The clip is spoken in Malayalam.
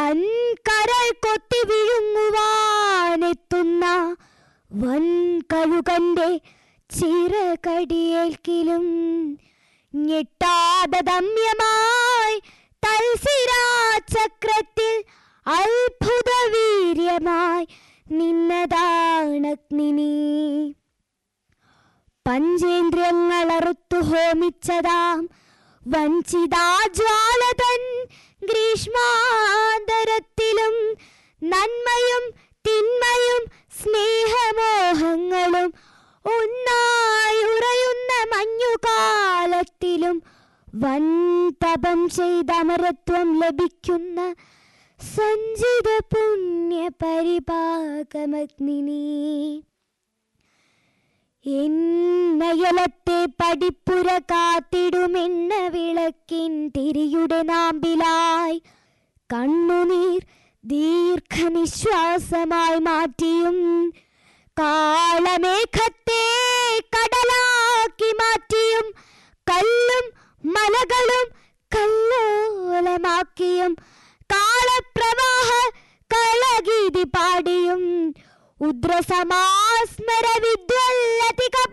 വൻകരൾ കൊത്തി വിഴുങ്ങുവാനെത്തുന്ന വൻ കഴുകന്റെ ചിറകടിയേൽക്കിലും ഞെട്ടാതെ ദമ്യമായി തൽസിരാചക്രത്തിൽ അത്ഭുത വീര്യമായി നിന്നതാണഗ്നിനി പഞ്ചേന്ദ്രിയങ്ങൾ അറുത്തു ഹോമിച്ചതാം വഞ്ചിതാജ്വാലതൻ ഗ്രീഷ്മാന്തരത്തിലും നന്മയും തിന്മയും സ്നേഹമോഹങ്ങളും ഒന്നായി ഉറയുന്ന മഞ്ഞുകാലത്തിലും വൻ തപം ചെയ്ത അമരത്വം ലഭിക്കുന്ന സഞ്ചിത പുണ്യ പരിപാകമഗ്നിനി എന്നയലത്തെ പടിപ്പുര കാത്തിടുമെന്ന വിളക്കിൻ തിരിയുടെ നാമ്പിലായി കണ്ണുനീർ ദീർഘനിശ്വാസമായി മാറ്റിയും കാളമേഘത്തെ കടലാക്കി മാറ്റിയും കല്ലും മലകളും കല്ലോലമാക്കിയും കാളപ്രവാഹ കളഗീതി പാടിയും ഉദ്രസമാസ്മര വിദ്വല്ലതിക